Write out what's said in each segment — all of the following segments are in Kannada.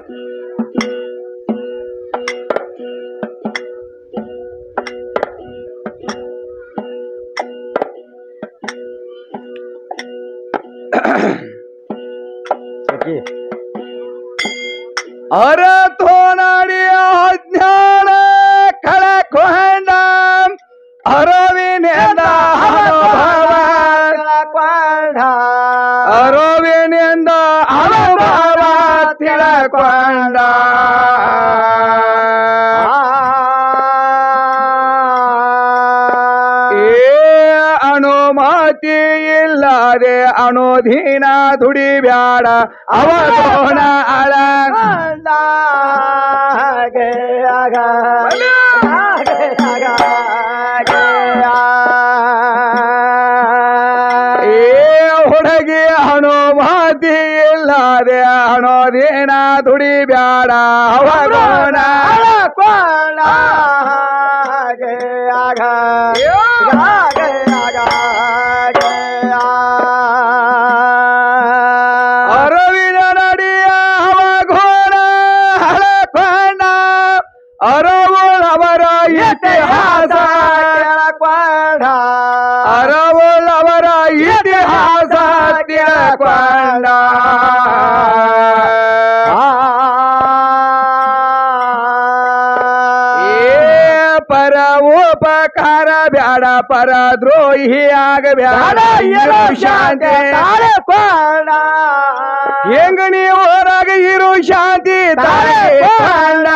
ಅರತೋನಡಿಯ ಅಜ್ಞಾನ ಕಳಕೊಂಡ ಅರವಿನಿಂದ ಅನುಭವ ಅರವಿನಿಂದ ಅನುಭವ ತಿಳಕೊಂಡ ಏ ಅನುಮತಿ ಇಲ್ಲದೆ ಅನುದೀನ ದುಡಿಬ್ಯಾಡ ಅವತೋನ ಅಳ ಏ ಹುಡುಗಿ ಅನುಮತಿ ಇಲ್ಲದೆ ಅನುದೀನ ದುಡಿಬ್ಯಾಡ ಅವತೋನ ಅರವಿನ ನಡಿಯ ಅವಘೋಣ ಹಳಕೊಂಡ ಅರವುಳವರ ಇತಿಹಾಸ ಅರವುಳವರ ಇತಿಹಾಸ ತಿಳಕೊಂಡ ಏ ಪರ ಉಪಕಾರ ಬ್ಯಾಡ ಪರ ದ್ರೋಹಿ ಆಗಬ್ಯಾಡ ಇರು ಶಾಂತಿ ಹೆಂಗ ನೀವು ಹೊರಗ ಇರು ಶಾಂತಿ ತಾಳೆ ಕಂಡ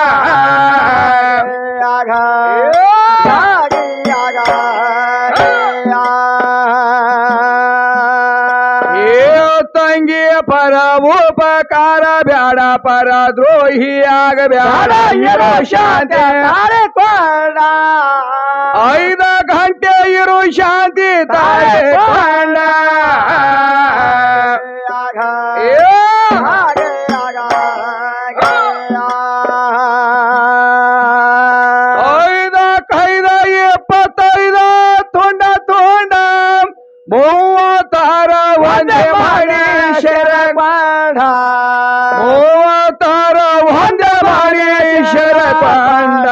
ಏ ತಂಗಿ ಪರ ಉಪಕಾರ ಬ್ಯಾಡ ಪರ ದ್ರೋಹಿ ಆಗಬ್ಯಾಡ ಇರು ಶಾಂತಿ ಐದ ಗಂಟೆ ಇರು ಶಾಂತಿ ತಾಳೆ ಕಂಡ ಏ ಐದ ಕೈದ ಎಪ್ಪತ್ತೈದ ತುಂಡ ತುಂಡ ಮೂವತ್ತಾರ ಒಂದೇ ಮಾಡಿ ಶರ ಮೂವತ್ತಾರ ಒಂದೇ ಮಾಡಿ ಶರ ಕಂಡ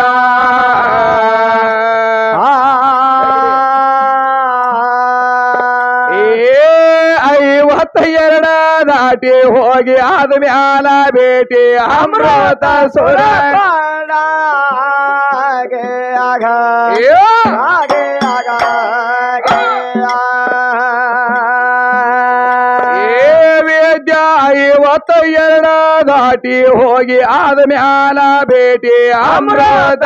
ಏ ಐವತ್ತ ಎರಡ ದಾಟಿ ಹೋಗಿ ಆದ ಮ್ಯಾಲ ಭೇಟಿ ಅಮೃತ ಸುರ ಏ ಏ ವೇದ್ಯ ಐವತ್ತ ಎರಡ ದಾಟಿ ಹೋಗಿ ಆದ ಮ್ಯಾಲ ಭೇಟಿ ಅಮೃತ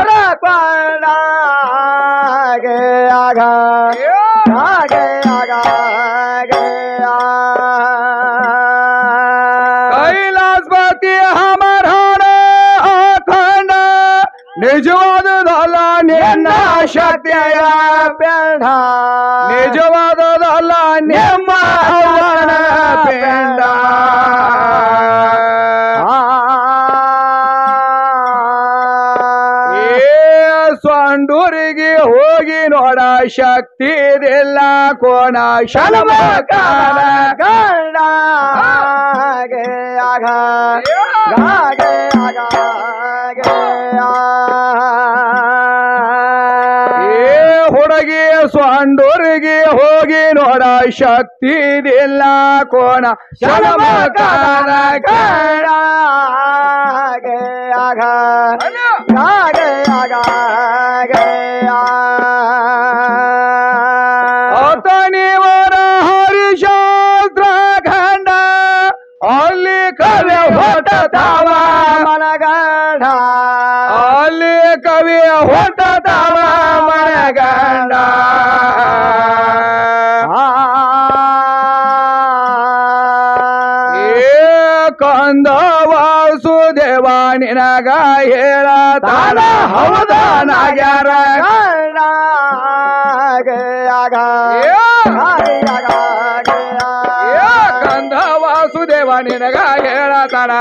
ಕೈಲಾಸಪತಿ ಹಮರ ಹಣ ಅಖಂಡ ನಿಜವಾದದಲ್ಲ ನಿನ್ನ ಶಕ್ತಿಯ ಬೇಡ ನಿಜವಾದದಲ್ಲ ನಿಮ್ಮ ಅವನ ಬೇಡ ಏ ಸ್ವಂಡೂರಿಗೆ ಹೋಗಿ ನೋಡ ಶಕ್ತಿ ಇದಿಲ್ಲ ಕೋಣ ಶಲಮಕಾಲ ಏ ಹುಡುಗಿ ಸ್ವಂಡೂರಿಗೆ ಹೋಗಿ ನೋಡ ಶಕ್ತಿ ಇದಿಲ್ಲ ಕೋಣ ಶಲಮಕಾಲ ಕಾಣ ಅತನಿವರ ಹರಿಶಾಸ್ತ್ರ ಖಂಡ ಅಲ್ಲಿ ಕವಿ ಹೊಟ್ಟತಾವ ಮನಗಂಡ ಅಲ್ಲಿ ಕವಿ ಹೊಟ್ಟತಾವ ಮನಗಂಡ ಏ ಕಂದ ವಾಸುದೇವ ನಿನಗ ಹೇಳತಾನ ಹೌದ ನಾಗ್ಯಾರ ಏ ಏ ಕಂದ ವಾಸುದೇವ ನಿನಗ ಹೇಳತಾನ